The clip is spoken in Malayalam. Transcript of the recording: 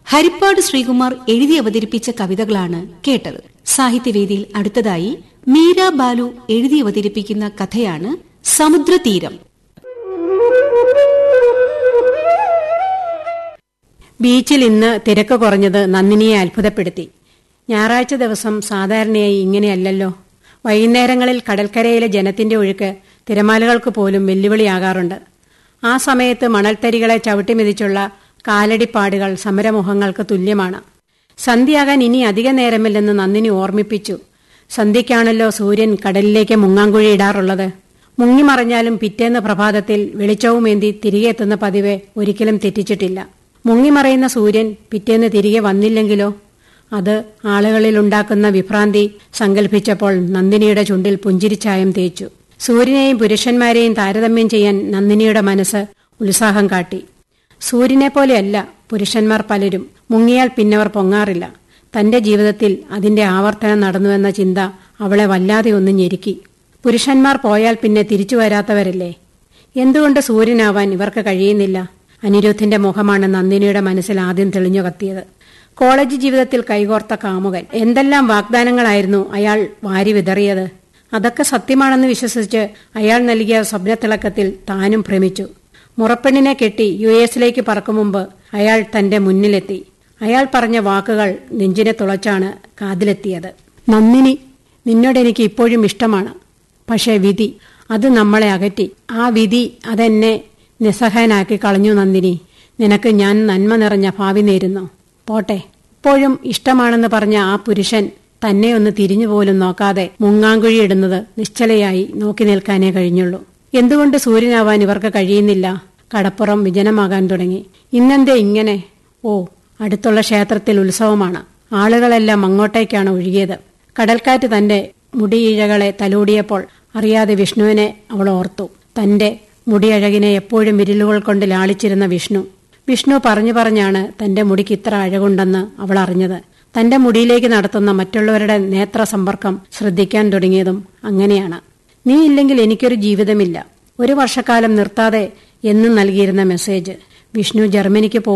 ഹരിപ്പാട് ശ്രീകുമാർ എഴുതി അവതരിപ്പിച്ച കവിതകളാണ് കേട്ടത് സാഹിത്യവേദിയിൽ അടുത്തതായി മീര ബാലു എഴുതി അവതരിപ്പിക്കുന്ന കഥയാണ് സമുദ്രതീരം ബീച്ചിൽ ഇന്ന് തിരക്ക് കുറഞ്ഞത് നന്ദിനിയെ അത്ഭുതപ്പെടുത്തി ഞായറാഴ്ച ദിവസം സാധാരണയായി ഇങ്ങനെയല്ലല്ലോ വൈകുന്നേരങ്ങളിൽ കടൽക്കരയിലെ ജനത്തിന്റെ ഒഴുക്ക് തിരമാലകൾക്ക് പോലും വെല്ലുവിളിയാകാറുണ്ട് ആ സമയത്ത് മണൽത്തരികളെ ചവിട്ടിമെതിച്ചുള്ള കാലടിപ്പാടുകൾ സമരമുഖങ്ങൾക്ക് തുല്യമാണ് സന്ധ്യയാകാൻ ഇനി അധിക നേരമില്ലെന്ന് നന്ദിനി ഓർമ്മിപ്പിച്ചു സന്ധ്യയ്ക്കാണല്ലോ സൂര്യൻ കടലിലേക്ക് മുങ്ങാങ്കുഴിയിടാറുള്ളത് മുങ്ങിമറഞ്ഞാലും പിറ്റേന്ന് പ്രഭാതത്തിൽ വെളിച്ചവുമേന്തി തിരികെ എത്തുന്ന പതിവ് ഒരിക്കലും തെറ്റിച്ചിട്ടില്ല മുങ്ങിമറയുന്ന സൂര്യൻ പിറ്റേന്ന് തിരികെ വന്നില്ലെങ്കിലോ അത് ആളുകളിൽ ഉണ്ടാക്കുന്ന വിഭ്രാന്തി സങ്കല്പിച്ചപ്പോൾ നന്ദിനിയുടെ ചുണ്ടിൽ പുഞ്ചിരിച്ചായം തേച്ചു സൂര്യനെയും പുരുഷന്മാരെയും താരതമ്യം ചെയ്യാൻ നന്ദിനിയുടെ മനസ്സ് ഉത്സാഹം കാട്ടി സൂര്യനെ പോലെയല്ല പുരുഷന്മാർ പലരും മുങ്ങിയാൽ പിന്നവർ പൊങ്ങാറില്ല തന്റെ ജീവിതത്തിൽ അതിന്റെ ആവർത്തനം നടന്നുവെന്ന ചിന്ത അവളെ വല്ലാതെ ഒന്ന് ഞെരുക്കി പുരുഷന്മാർ പോയാൽ പിന്നെ തിരിച്ചു വരാത്തവരല്ലേ എന്തുകൊണ്ട് സൂര്യനാവാൻ ഇവർക്ക് കഴിയുന്നില്ല അനിരുദ്ധിന്റെ മുഖമാണ് നന്ദിനിയുടെ മനസ്സിൽ ആദ്യം തെളിഞ്ഞു കത്തിയത് കോളേജ് ജീവിതത്തിൽ കൈകോർത്ത കാമുകൻ എന്തെല്ലാം വാഗ്ദാനങ്ങളായിരുന്നു അയാൾ വാരി വിതറിയത് അതൊക്കെ സത്യമാണെന്ന് വിശ്വസിച്ച് അയാൾ നൽകിയ സ്വപ്നത്തിളക്കത്തിൽ താനും ഭ്രമിച്ചു മുറപ്പെണ്ണിനെ കെട്ടി യു എസിലേക്ക് പറക്കും മുമ്പ് അയാൾ തന്റെ മുന്നിലെത്തി അയാൾ പറഞ്ഞ വാക്കുകൾ നെഞ്ചിനെ തുളച്ചാണ് കാതിലെത്തിയത് നന്ദിനി നിന്നോടെനിക്ക് ഇപ്പോഴും ഇഷ്ടമാണ് പക്ഷേ വിധി അത് നമ്മളെ അകറ്റി ആ വിധി അതെന്നെ നിസ്സഹായനാക്കി കളഞ്ഞു നന്ദിനി നിനക്ക് ഞാൻ നന്മ നിറഞ്ഞ ഭാവി നേരുന്നു പോട്ടെ ഇപ്പോഴും ഇഷ്ടമാണെന്ന് പറഞ്ഞ ആ പുരുഷൻ തന്നെ ഒന്ന് തിരിഞ്ഞുപോലും നോക്കാതെ മുങ്ങാങ്കുഴിയിടുന്നത് നിശ്ചലയായി നോക്കി നിൽക്കാനേ കഴിഞ്ഞുള്ളൂ എന്തുകൊണ്ട് സൂര്യനാവാൻ ഇവർക്ക് കഴിയുന്നില്ല കടപ്പുറം വിജനമാകാൻ തുടങ്ങി ഇന്നെന്തേ ഇങ്ങനെ ഓ അടുത്തുള്ള ക്ഷേത്രത്തിൽ ഉത്സവമാണ് ആളുകളെല്ലാം അങ്ങോട്ടേക്കാണ് ഒഴുകിയത് കടൽക്കാറ്റ് തന്റെ മുടിയിഴകളെ തലോടിയപ്പോൾ അറിയാതെ വിഷ്ണുവിനെ അവൾ ഓർത്തു തന്റെ മുടിയഴകിനെ എപ്പോഴും വിരലുകൾ കൊണ്ട് ലാളിച്ചിരുന്ന വിഷ്ണു വിഷ്ണു പറഞ്ഞു പറഞ്ഞാണ് തന്റെ മുടിക്ക് ഇത്ര അഴകുണ്ടെന്ന് അവൾ അറിഞ്ഞത് തന്റെ മുടിയിലേക്ക് നടത്തുന്ന മറ്റുള്ളവരുടെ നേത്ര സമ്പർക്കം ശ്രദ്ധിക്കാൻ തുടങ്ങിയതും അങ്ങനെയാണ് നീ ഇല്ലെങ്കിൽ എനിക്കൊരു ജീവിതമില്ല ഒരു വർഷക്കാലം നിർത്താതെ എന്നും നൽകിയിരുന്ന മെസ്സേജ് വിഷ്ണു ജർമ്മനിക്ക്